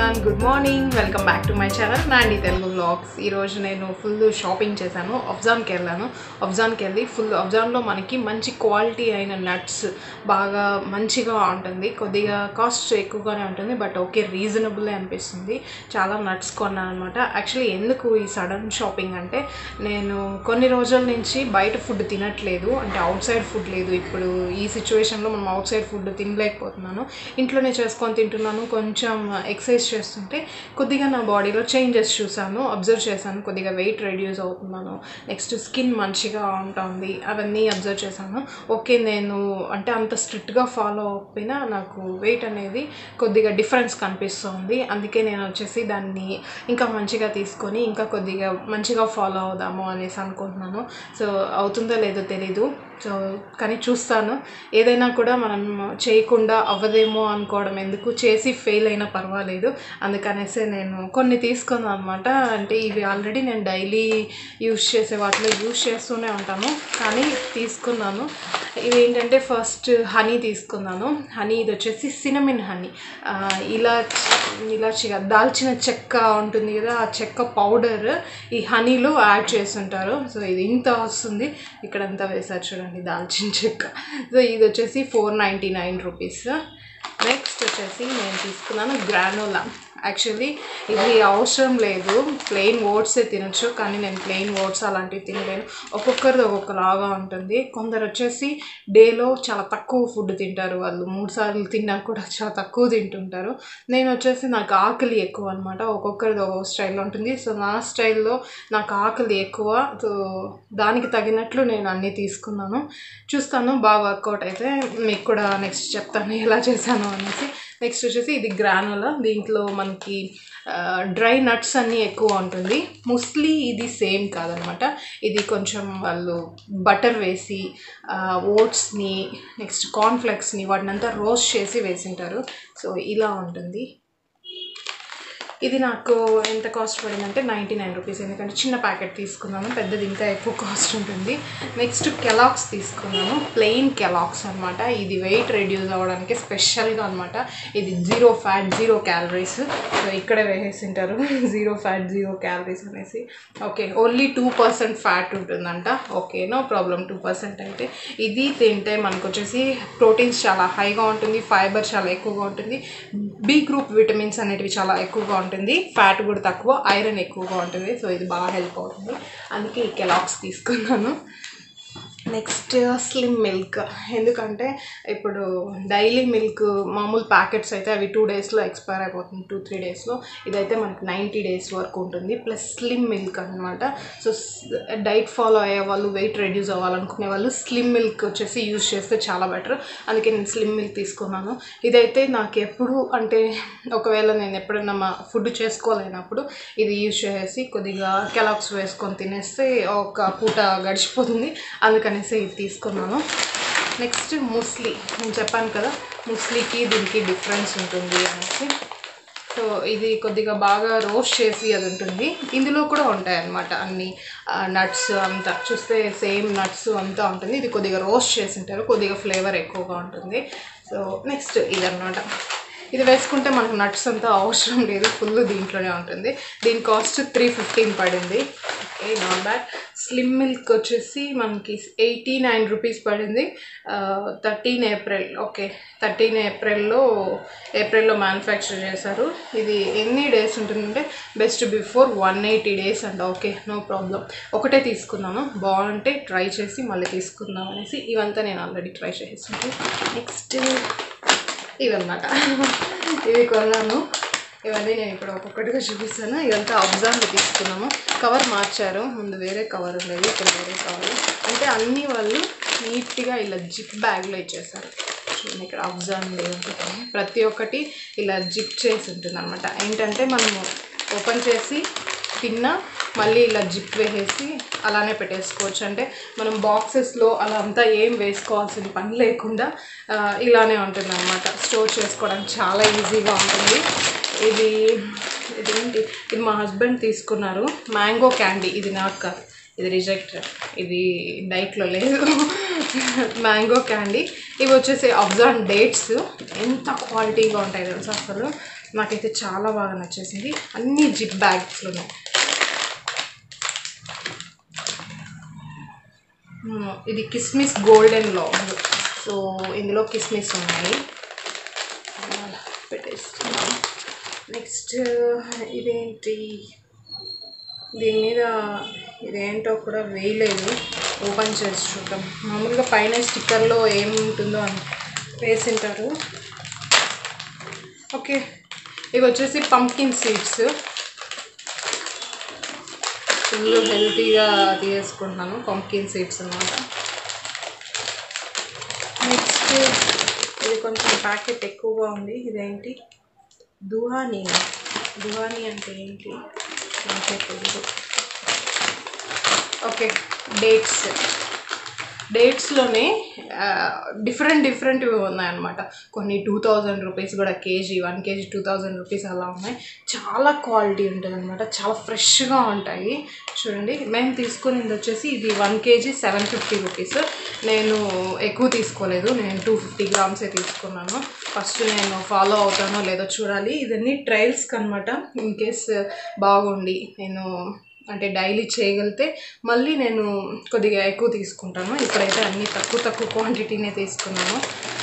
Everyone good morning welcome back to my channel Nandi Telugu vlogs ఈరోజు నేను full shopping చేశాను అఫ్జాన్కి వెళ్ళాను అఫ్జాన్కి వెళ్ళి ఫుల్ అఫ్జాన్లో మనకి మంచి క్వాలిటీ అయిన నట్స్ బాగా మంచిగా ఉంటుంది కొద్దిగా కాస్ట్ ఎక్కువగానే ఉంటుంది బట్ ఓకే రీజనబుల్ అనిపిస్తుంది చాలా నట్స్ కొన్నాను అనమాట యాక్చువల్లీ ఎందుకు ఈ సడన్ షాపింగ్ అంటే నేను కొన్ని రోజుల నుంచి బయట ఫుడ్ తినట్లేదు అంటే అవుట్ సైడ్ ఫుడ్ లేదు ఇప్పుడు ఈ సిచ్యువేషన్లో మనం అవుట్ సైడ్ ఫుడ్ తినలేకపోతున్నాను ఇంట్లోనే చేసుకొని తింటున్నాను కొంచెం ఎక్సర్సైజ్ చేస్తుంటే కొద్దిగా నా బాడీలో చేంజెస్ చూసాను అబ్జర్వ్ చేశాను కొద్దిగా వెయిట్ రెడ్యూస్ అవుతున్నాను నెక్స్ట్ స్కిన్ మంచిగా ఉంటుంది అవన్నీ అబ్జర్వ్ చేశాను ఓకే నేను అంటే అంత స్ట్రిక్ట్గా ఫాలో అవ్వకపోయినా నాకు వెయిట్ అనేది కొద్దిగా డిఫరెన్స్ కనిపిస్తుంది అందుకే నేను వచ్చేసి దాన్ని ఇంకా మంచిగా తీసుకొని ఇంకా కొద్దిగా మంచిగా ఫాలో అవుదాము అనేసి అనుకుంటున్నాను సో అవుతుందో లేదో తెలీదు సో కానీ చూస్తాను ఏదైనా కూడా మనం చేయకుండా అవ్వదేమో అనుకోవడం ఎందుకు చేసి ఫెయిల్ అయినా పర్వాలేదు అందుకనేసి నేను కొన్ని తీసుకున్నాను అనమాట అంటే ఇవి ఆల్రెడీ నేను డైలీ యూస్ చేసే వాటిలో యూస్ చేస్తూనే ఉంటాను కానీ తీసుకున్నాను ఇవి ఏంటంటే ఫస్ట్ హనీ తీసుకున్నాను హనీ ఇది వచ్చేసి సినమిన్ హనీ ఇలా ఇలాచిగా దాల్చిన చెక్క ఉంటుంది కదా ఆ చెక్క పౌడర్ ఈ హనీలో యాడ్ చేస్తుంటారు సో ఇది ఇంత వస్తుంది ఇక్కడంతా వేసారు చూడండి దాల్చిన చెక్క సో ఇది వచ్చేసి four ninety nine rupees next వచ్చేసి నేను తీసుకున్నాను గ్రానోలా యాక్చువల్లీ ఇది అవసరం లేదు ప్లెయిన్ ఓట్సే తినొచ్చు కానీ నేను ప్లెయిన్ ఓట్స్ అలాంటివి తినలేను ఒక్కొక్కరిది ఒక్కొక్కలాగా ఉంటుంది కొందరు వచ్చేసి డేలో చాలా తక్కువ ఫుడ్ తింటారు వాళ్ళు మూడు సార్లు తిన్నా కూడా చాలా తక్కువ తింటుంటారు నేను వచ్చేసి నాకు ఆకలి ఎక్కువ అనమాట ఒక్కొక్కరిది ఒక్కొక్క స్టైల్లో ఉంటుంది సో నా స్టైల్లో నాకు ఆకలి ఎక్కువ సో దానికి తగినట్లు నేను అన్నీ తీసుకున్నాను చూస్తాను బాగా వర్కౌట్ అయితే మీకు కూడా నెక్స్ట్ చెప్తాను ఎలా చేశాను అనేసి నెక్స్ట్ వచ్చేసి ఇది గ్రానులా దీంట్లో మనకి డ్రై నట్స్ అన్నీ ఎక్కువ ఉంటుంది మోస్ట్లీ ఇది సేమ్ కాదనమాట ఇది కొంచెం వాళ్ళు బటర్ వేసి ఓట్స్ని నెక్స్ట్ కార్న్ఫ్లెక్స్ని వాటినంతా రోస్ట్ చేసి వేసింటారు సో ఇలా ఉంటుంది ఇది నాకు ఎంత కాస్ట్ పడిందంటే నైంటీ నైన్ రూపీస్ ఎందుకంటే చిన్న ప్యాకెట్ తీసుకున్నాను పెద్దది ఇంకా ఎక్కువ కాస్ట్ ఉంటుంది నెక్స్ట్ కెలాక్స్ తీసుకున్నాను ప్లెయిన్ కెలాక్స్ అనమాట ఇది వెయిట్ రెడ్యూస్ అవ్వడానికి స్పెషల్గా అనమాట ఇది zero fat zero calories so ఇక్కడే వేసేసింటారు జీరో ఫ్యాట్ జీరో క్యాలరీస్ అనేసి okay only two percent fat ఉంటుందంట okay no problem two percent అయితే ఇది తింటే మనకు వచ్చేసి ప్రోటీన్స్ చాలా హైగా ఉంటుంది ఫైబర్ చాలా ఎక్కువగా ఉంటుంది బి గ్రూప్ విటమిన్స్ అనేటివి చాలా ఎక్కువగా ఉంటుంది ఫ్యాట్ కూడా తక్కువ ఐరన్ ఎక్కువగా ఉంటుంది సో ఇది బాగా హెల్ప్ అవుతుంది అందుకే ఈ కెలాక్స్ తీసుకున్నాను నెక్స్ట్ స్లిమ్ మిల్క్ ఎందుకంటే ఇప్పుడు డైలీ మిల్క్ మామూలు ప్యాకెట్స్ అయితే అవి టూ డేస్లో ఎక్స్పైర్ అయిపోతుంది టూ త్రీ డేస్లో ఇదైతే మనకి నైంటీ డేస్ వరకు ఉంటుంది ప్లస్ స్లిమ్ మిల్క్ అనమాట సో డైట్ ఫాలో అయ్యే వాళ్ళు వెయిట్ రెడ్యూస్ అవ్వాలనుకునే వాళ్ళు స్లిమ్ మిల్క్ వచ్చేసి యూజ్ చేస్తే చాలా బెటర్ అందుకే నేను స్లిమ్ మిల్క్ తీసుకున్నాను ఇదైతే నాకు ఎప్పుడు అంటే ఒకవేళ నేను ఎప్పుడైనా మా ఫుడ్ చేసుకోలేనప్పుడు ఇది యూజ్ చేసి కొద్దిగా కెలాక్స్ వేసుకొని తినేస్తే ఒక పూట గడిచిపోతుంది అందుకనేసి ఇది తీసుకున్నాను నెక్స్ట్ ముస్లీ నేను చెప్పాను కదా ముస్లీకి దీనికి డిఫరెన్స్ ఉంటుంది అనేసి సో ఇది కొద్దిగా బాగా రోస్ట్ చేసి అది ఉంటుంది ఇందులో కూడా ఉంటాయి అన్నమాట అన్ని నట్స్ అంతా చూస్తే సేమ్ నట్స్ అంతా ఉంటుంది ఇది కొద్దిగా రోస్ట్ చేసి ఉంటారు కొద్దిగా ఫ్లేవర్ ఎక్కువగా ఉంటుంది సో నెక్స్ట్ ఇదన్నమాట ఇది వేసుకుంటే మనకు నట్స్ అంతా అవసరం లేదు ఫుల్ దీంట్లోనే ఉంటుంది దీని కాస్ట్ త్రీ ఫిఫ్టీన్ పడింది okay not bad slim milk వచ్చేసి మనకి ఎయిటీ నైన్ రూపీస్ పడింది థర్టీన్ ఏప్రిల్ ఓకే థర్టీన్ ఏప్రిల్లో ఏప్రిల్లో మ్యానుఫ్యాక్చర్ చేశారు ఇది ఎన్ని డేస్ ఉంటుందంటే best before one eighty days అంట ఓకే నో ప్రాబ్లం ఒకటే తీసుకున్నాను బాగుంటే ట్రై చేసి మళ్ళీ తీసుకుందాం అనేసి ఇవంతా నేను ఆల్రెడీ ట్రై చేసింది నెక్స్ట్ ఇవన్నమాట ఇవి కొన్నాను ఇవన్నీ నేను ఇప్పుడు ఒక్కొక్కటిగా చూపిస్తాను ఇదంతా అబ్జాన్లో తీసుకున్నాము కవర్ మార్చారు ముందు వేరే కవర్ ఉండేది ఇప్పుడు వేరే కవర్ అంటే అన్నీ వాళ్ళు నీట్గా ఇలా జిప్ బ్యాగ్లో ఇచ్చేసారు చూడండి ఇక్కడ అబ్జాన్ ఉంటుంది ప్రతి ఒక్కటి ఇలా జిప్ చేసి ఉంటుంది అనమాట ఏంటంటే మనము ఓపెన్ చేసి తిన్నా మళ్ళీ ఇలా జిప్ వేసేసి అలానే పెట్టేసుకోవచ్చు అంటే మనం బాక్సెస్లో అలా అంతా ఏం వేసుకోవాల్సిన పని లేకుండా ఆ, ఇలానే ఉంటుంది అనమాట స్టోర్ చేసుకోవడానికి చాలా ఈజీగా ఉంటుంది ఇది ఇదేంటి ఇది మా హస్బెండ్ తీసుకున్నారు మ్యాంగో క్యాండీ ఇది నాకు కాదు ఇది రిజెక్టెడ్ ఇది డైట్లో లేదు మ్యాంగో క్యాండీ ఇవి వచ్చేసి అబ్జాన్ డేట్స్ ఎంత క్వాలిటీగా ఉంటాయి తెలుసు అసలు నాకైతే చాలా బాగా నచ్చేసింది అన్ని జిప్ బ్యాగ్స్లో ఉన్నాయి మ్మ్. ఇది కిస్మిస్ గోల్డెన్ లాంగ్ సో ఇందులో కిస్మిస్ ఉన్నాయి అలా పెట్టేస్తున్నాం నెక్స్ట్ ఇదేంటి దీని మీద ఇదేంటో కూడా వేయలేదు ఓపెన్ చేసి చూద్దాం మామూలుగా పైన స్టిక్కర్లో ఏముంటుందో అని వేసింటారు ఓకే ఇవి వచ్చేసి పంకిన్ సీడ్స్ ఫుల్ హెల్తీగా తీసుకుంటున్నాను పంకిన్ సీడ్స్ అనమాట నెక్స్ట్ ఇది కొంచెం ప్యాకెట్ ఎక్కువగా ఉంది ఇదేంటి దుహానీ దుహానీ అంటే ఏంటి నాకే తెలియదు ఓకే డేట్స్ డేట్స్లోనే డిఫరెంట్ డిఫరెంట్వి ఉన్నాయన్నమాట కొన్ని టూ థౌజండ్ రూపీస్ కూడా KG one KG two thousand rupees అలా ఉన్నాయి చాలా క్వాలిటీ ఉంటుంది అనమాట చాలా ఫ్రెష్గా ఉంటాయి చూడండి మేము తీసుకునేది వచ్చేసి ఇది one KG seven fifty rupees నేను ఎక్కువ తీసుకోలేదు నేను టూ ఫిఫ్టీ గ్రామ్సే తీసుకున్నాను ఫస్ట్ నేను ఫాలో అవుతానో లేదో చూడాలి ఇదన్నీ ట్రయల్స్కి అనమాట ఇన్ కేస్ బాగుండి నేను అంటే డైలీ చేయగలిగితే మళ్ళీ నేను కొద్దిగా ఎక్కువ తీసుకుంటాను ఇప్పుడైతే అన్నీ తక్కువ తక్కువ క్వాంటిటీనే తీసుకున్నాను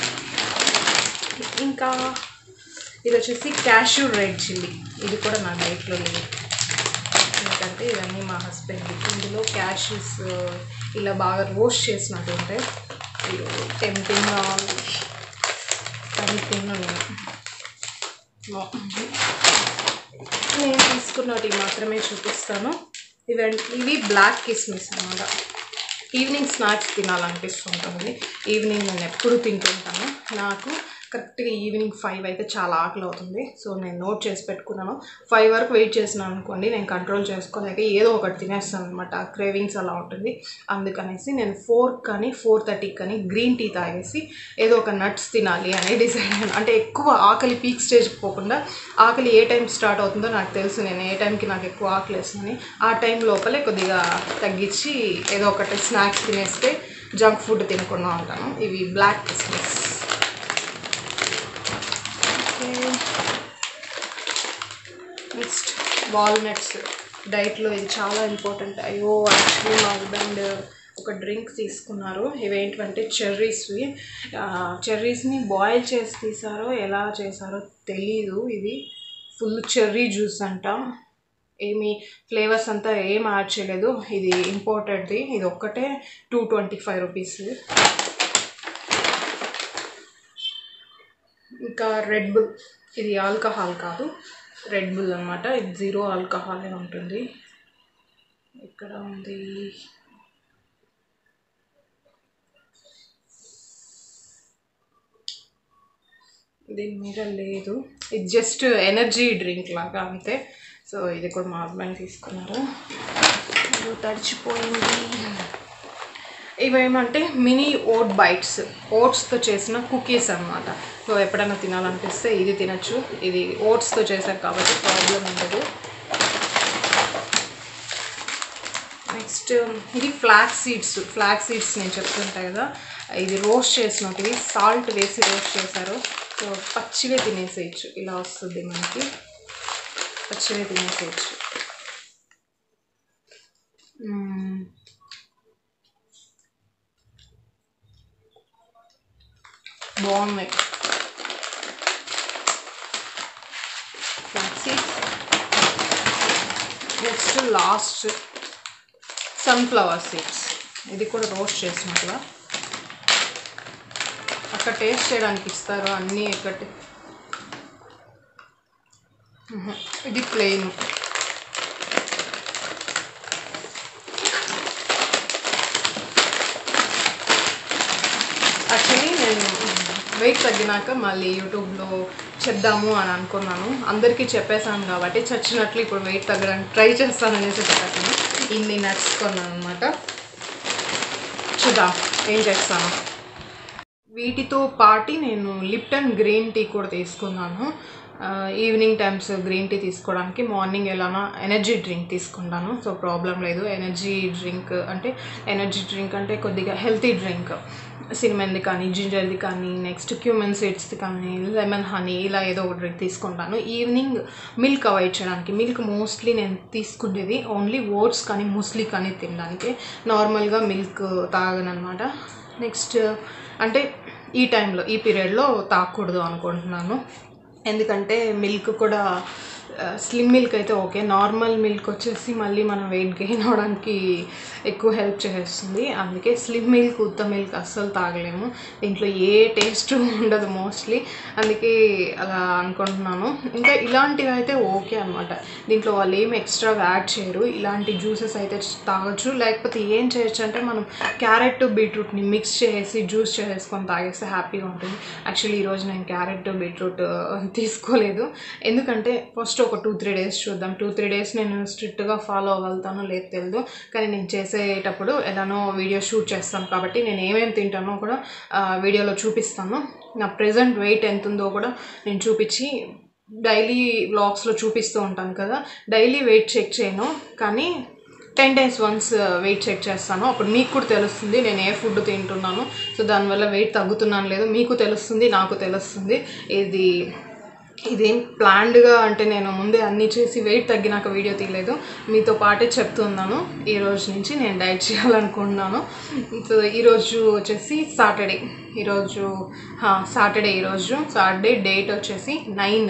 ఇంకా ఇది వచ్చేసి క్యాష్యూ రెడ్ చిల్లీ ఇది కూడా నా డైట్లో లేదు ఎందుకంటే ఇవన్నీ మా హస్బెండ్ ఇందులో క్యాష్యూస్ ఇలా బాగా రోస్ట్ చేసినట్టు ఉంటాయి టెంపింగ్గా కానీ తిన్నాను No. నేను తీసుకున్నవి మాత్రమే చూపిస్తాను ఇవి ఇవి బ్లాక్ కిస్మిస్ అన్నమాట ఈవినింగ్ స్నాక్స్ తినాలనిపిస్తుంటుంది ఈవినింగ్ నేను ఎప్పుడు తింటుంటాను నాకు కరెక్ట్గా ఈవినింగ్ ఫైవ్ అయితే చాలా ఆకలి అవుతుంది సో నేను నోట్ చేసి పెట్టుకున్నాను ఫైవ్ వరకు వెయిట్ చేసినాను అనుకోండి నేను కంట్రోల్ చేసుకోలేక ఏదో ఒకటి తినేస్తాను అనమాట క్రేవింగ్స్ అలా ఉంటుంది అందుకనేసి నేను ఫోర్ కానీ ఫోర్ థర్టీకి కానీ గ్రీన్ టీ తాగేసి ఏదో ఒక నట్స్ తినాలి అని డిసైడ్ అయ్యాను అంటే ఎక్కువ ఆకలి పీక్ స్టేజ్కి పోకుండా ఆకలి ఏ టైం స్టార్ట్ అవుతుందో నాకు తెలుసు నేను ఏ టైంకి నాకు ఎక్కువ ఆకలి వేస్తుందని ఆ టైం లోపలే కొద్దిగా తగ్గించి ఏదో ఒకటి స్నాక్స్ తినేస్తే జంక్ ఫుడ్ తినకుండా ఉంటాను ఇవి బ్లాక్ కిస్మిస్ నెక్స్ట్ వాల్నట్స్ డైట్లో ఇది చాలా ఇంపార్టెంట్ అయ్యో యాక్చువల్లీ మా హస్బెండ్ ఒక డ్రింక్ తీసుకున్నారు ఇవేంటంటే చెర్రీస్వి చెర్రీస్ని బాయిల్ చేసి తీసారో ఎలా చేశారో తెలీదు ఇది ఫుల్ చెర్రీ జ్యూస్ అంట ఏమి ఫ్లేవర్స్ అంతా ఏం యాడ్ చేయలేదు ఇది ఇంపోర్టెడ్ది ఇది ఒక్కటే టూ ట్వంటీ ఫైవ్ రూపీస్ ఇంకా రెడ్ బుల్ ఇది ఆల్కహాల్ కాదు రెడ్ బుల్ అనమాట ఇది జీరో ఆల్కహాలే ఉంటుంది ఇక్కడ ఉంది దీని మీద లేదు ఇది జస్ట్ ఎనర్జీ డ్రింక్ లాగా అంతే సో ఇది కూడా మా హస్బెండ్ తీసుకున్నారు ఇది తడిచిపోయింది ఇవేమంటే మినీ ఓట్ బైట్స్ ఓట్స్తో చేసిన కుకీస్ అన్నమాట సో ఎప్పుడైనా తినాలనిపిస్తే ఇది తినచ్చు ఇది ఓట్స్తో చేశారు కాబట్టి ప్రాబ్లం ఉండదు నెక్స్ట్ ఇది ఫ్లాక్ సీడ్స్ ఫ్లాక్ సీడ్స్ నేను చెప్తుంటా కదా ఇది రోస్ట్ చేసినట్టు సాల్ట్ వేసి రోస్ట్ చేశారు సో పచ్చివే తినేసేయచ్చు ఇలా వస్తుంది మనకి పచ్చివే తినేసేయచ్చు మ్మ్. బాగున్నాయి flax seeds next last sunflower seeds ఇది కూడా రోస్ట్ చేసినట్లుగా అక్కడ టేస్ట్ చేయడానికి ఇస్తారు అన్నీ ఎక్కటి మ్మ్. ఇది ప్లెయిన్ యాక్చువల్లీ నేను వెయిట్ తగ్గినాక మళ్ళీ యూట్యూబ్లో చేద్దాము అని అనుకున్నాను అందరికీ చెప్పేశాను కాబట్టి చచ్చినట్లు ఇప్పుడు వెయిట్ తగ్గడానికి ట్రై చేస్తాననేసి చెప్పేసాను ఇన్ని నట్స్ కొన్నాను అనమాట చూద్దాం ఏం చేస్తాను వీటితో పాటి నేను లిప్టన్ గ్రీన్ టీ కూడా తీసుకున్నాను ఈవినింగ్ టైమ్స్ గ్రీన్ టీ తీసుకోవడానికి మార్నింగ్ ఎలానో ఎనర్జీ డ్రింక్ తీసుకుంటాను సో ప్రాబ్లం లేదు ఎనర్జీ డ్రింక్ అంటే ఎనర్జీ డ్రింక్ అంటే కొద్దిగా హెల్తీ డ్రింక్ సినిమన్ది కానీ జింజర్ది కానీ నెక్స్ట్ క్యూమన్ సీడ్స్ది కానీ లెమన్ హనీ ఇలా ఏదో ఒక డ్రింక్ తీసుకుంటాను ఈవినింగ్ మిల్క్ అవాయిడ్ చేయడానికి మిల్క్ మోస్ట్లీ నేను తీసుకునేది ఓన్లీ ఓట్స్ కానీ ముస్లీ కానీ తినడానికి నార్మల్గా మిల్క్ తాగనమాట నెక్స్ట్ అంటే ఈ టైంలో ఈ పీరియడ్లో తాగకూడదు అనుకుంటున్నాను ఎందుకంటే మిల్క్ కూడా స్లిమ్ మిల్క్ అయితే ఓకే నార్మల్ మిల్క్ వచ్చేసి మళ్ళీ మనం వెయిట్ గెయిన్ అవడానికి ఎక్కువ హెల్ప్ చేస్తుంది అందుకే స్లిమ్ మిల్క్ ఉత్త మిల్క్ అస్సలు తాగలేము దీంట్లో ఏ టేస్ట్ ఉండదు మోస్ట్లీ అందుకే అలా అనుకుంటున్నాను ఇంకా ఇలాంటివి అయితే ఓకే అనమాట దీంట్లో వాళ్ళు ఏం ఎక్స్ట్రా యాడ్ చేయరు ఇలాంటి జ్యూసెస్ అయితే తాగొచ్చు లేకపోతే ఏం చేయొచ్చు అంటే మనం క్యారెట్ బీట్రూట్ని మిక్స్ చేసి జ్యూస్ చేసేసుకొని తాగేస్తే హ్యాపీగా ఉంటుంది యాక్చువల్లీ ఈరోజు నేను క్యారెట్ బీట్రూట్ తీసుకోలేదు ఎందుకంటే ఫస్ట్ ఒక టూ త్రీ డేస్ చూద్దాం టూ త్రీ డేస్ నేను స్ట్రిక్ట్గా ఫాలో అవ్వగలుగుతానో లేదు తెలియదు కానీ నేను చేసేటప్పుడు ఎలానో వీడియో షూట్ చేస్తాను కాబట్టి నేను ఏమేమి తింటానో కూడా ఆ, వీడియోలో చూపిస్తాను నా ప్రజెంట్ వెయిట్ ఎంత ఉందో కూడా నేను చూపించి డైలీ వ్లాగ్స్లో చూపిస్తూ ఉంటాను కదా డైలీ వెయిట్ చెక్ చేయను కానీ ten days once weight check చేస్తాను అప్పుడు మీకు కూడా తెలుస్తుంది నేను ఏ ఫుడ్ తింటున్నాను సో దానివల్ల వెయిట్ తగ్గుతున్నాను లేదు మీకు తెలుస్తుంది నాకు తెలుస్తుంది ఇది ఇదేం ప్లాన్డ్గా అంటే నేను ముందే అన్నీ చేసి వెయిట్ తగ్గినాక వీడియో తీయలేదు మీతో పాటే చెప్తున్నాను ఈ రోజు నుంచి నేను డైట్ చేయాలనుకుంటున్నాను సో ఈరోజు వచ్చేసి సాటర్డే ఈరోజు సాటర్డే ఈరోజు సాటర్డే డేట్ వచ్చేసి nine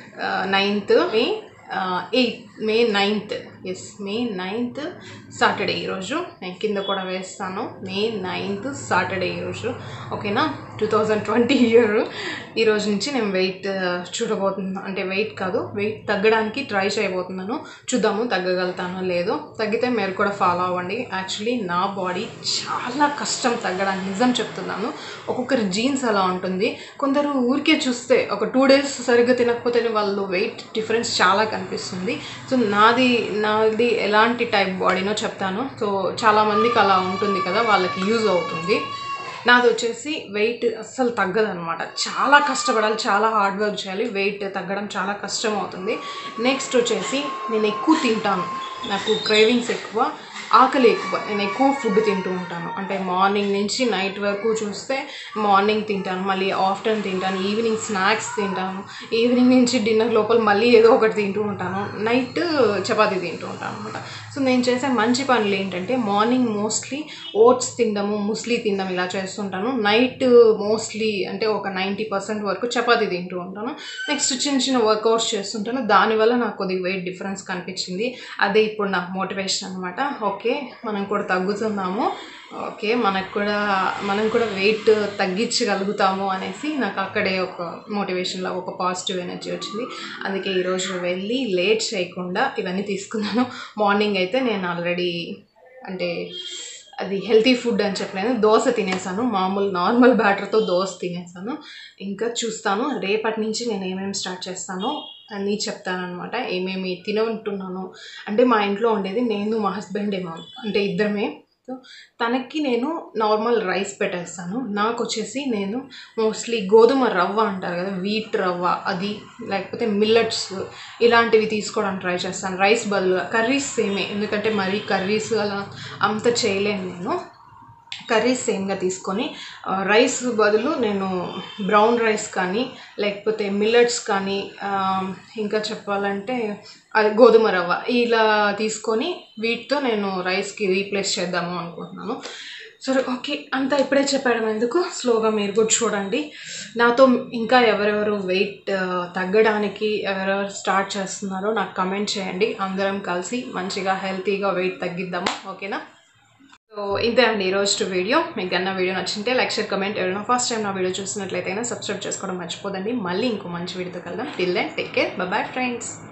ninth May eighth May ninth yes May ninth Saturday ఈరోజు నేను కింద కూడా వేస్తాను మే నైన్త్ సాటర్డే ఈరోజు ఓకేనా టూ థౌజండ్ ట్వంటీ ఇయర్ ఈరోజు నుంచి నేను వెయిట్ చూడబోతున్నాను అంటే వెయిట్ కాదు వెయిట్ తగ్గడానికి ట్రై చేయబోతున్నాను చూద్దాము తగ్గగలుగుతానో లేదో తగ్గితే మీరు కూడా ఫాలో అవ్వండి యాక్చువల్లీ నా బాడీ చాలా కష్టం తగ్గడానికి నిజం చెప్తున్నాను ఒక్కొక్కరి జీన్స్ అలా ఉంటుంది కొందరు ఊరికే చూస్తే ఒక టూ డేస్ సరిగ్గా తినకపోతే వాళ్ళు వెయిట్ డిఫరెన్స్ చాలా కనిపిస్తుంది సో నాది నాది ఎలాంటి టైప్ బాడీనో చెప్తాను సో చాలామందికి అలా ఉంటుంది కదా వాళ్ళకి యూజ్ అవుతుంది నాది వచ్చేసి వెయిట్ అస్సలు తగ్గదనమాట చాలా కష్టపడాలి చాలా హార్డ్ వర్క్ చేయాలి వెయిట్ తగ్గడం చాలా కష్టం అవుతుంది నెక్స్ట్ వచ్చేసి నేను ఎక్కువ తింటాను నాకు క్రేవింగ్స్ ఎక్కువ ఆకలి ఎక్కువ నేను ఎక్కువ ఫుడ్ తింటూ ఉంటాను అంటే మార్నింగ్ నుంచి నైట్ వరకు చూస్తే మార్నింగ్ తింటాను మళ్ళీ ఆఫ్టర్నూన్ తింటాను ఈవినింగ్ స్నాక్స్ తింటాను ఈవినింగ్ నుంచి డిన్నర్ లోపల మళ్ళీ ఏదో ఒకటి తింటూ ఉంటాను నైట్ చపాతీ తింటూ ఉంటాను అనమాట సో నేను చేసే మంచి పనులు ఏంటంటే మార్నింగ్ మోస్ట్లీ ఓట్స్ తినడము ముస్లీ తినడం ఇలా చేస్తుంటాను నైట్ మోస్ట్లీ అంటే ఒక నైంటీ పర్సెంట్ వరకు చపాతీ తింటూ ఉంటాను నెక్స్ట్ చిన్న చిన్న వర్కౌట్స్ చేస్తుంటాను దానివల్ల నాకు కొద్దిగా వెయిట్ డిఫరెన్స్ కనిపించింది అదే ఇప్పుడు నాకు మోటివేషన్ అనమాట ఓకే మనం కూడా తగ్గుతున్నాము ఓకే మనకు కూడా మనం కూడా వెయిట్ తగ్గించగలుగుతాము అనేసి నాకు అక్కడే ఒక మోటివేషన్లో ఒక పాజిటివ్ ఎనర్జీ వచ్చింది అందుకే ఈరోజు వెళ్ళి లేట్ చేయకుండా ఇవన్నీ తీసుకున్నాను మార్నింగ్ అయితే నేను ఆల్రెడీ అంటే అది హెల్తీ ఫుడ్ అని చెప్పలేను దోశ తినేసాను మామూలు నార్మల్ బ్యాటర్తో దోశ తినేసాను ఇంకా చూస్తాను రేపటి నుంచి నేను ఏమేమి స్టార్ట్ చేస్తానో అన్నీ చెప్తానమాట ఏమేమి తినకుంటున్నాను అంటే మా ఇంట్లో ఉండేది నేను మా హస్బెండ్ ఏమో అంటే ఇద్దరమే సో తనకి నేను నార్మల్ రైస్ పెట్టేస్తాను నాకు వచ్చేసి నేను మోస్ట్లీ గోధుమ రవ్వ అంటారు కదా వీట్ రవ్వ అది లేకపోతే మిల్లెట్స్ ఇలాంటివి తీసుకోవడానికి ట్రై చేస్తాను రైస్ బదులుగా కర్రీస్ సేమే ఎందుకంటే మరీ కర్రీస్ అలా అంత చేయలేను నేను కర్రీస్ సేమ్గా తీసుకొని ఆ, రైస్ బదులు నేను బ్రౌన్ రైస్ కానీ లేకపోతే మిల్లెట్స్ కానీ ఆ, ఇంకా చెప్పాలంటే అది గోధుమ రవ్వ ఇలా తీసుకొని వీటితో నేను రైస్కి రీప్లేస్ చేద్దాము అనుకుంటున్నాను సరే ఓకే అంతా ఇప్పుడే చెప్పడం ఎందుకు స్లోగా మీరు కూడా చూడండి నాతో ఇంకా ఎవరెవరు వెయిట్ తగ్గడానికి ఎవరెవరు స్టార్ట్ చేస్తున్నారో నాకు కమెంట్ చేయండి అందరం కలిసి మంచిగా హెల్తీగా వెయిట్ తగ్గిద్దాము ఓకేనా సో ఇంతే అండి ఈరోజు వీడియో మీకు కన్నా వీడియో నచ్చింటే లైక్ షేర్ కమెంట్ ఎవరైనా ఫస్ట్ టైం నా వీడియో చూసినట్లయితే సబ్స్క్రైబ్ చేసుకోవడం మర్చిపోదండి మళ్ళీ ఇంకో మంచి వీడియోతో కలుద్దాం till then take care bye friends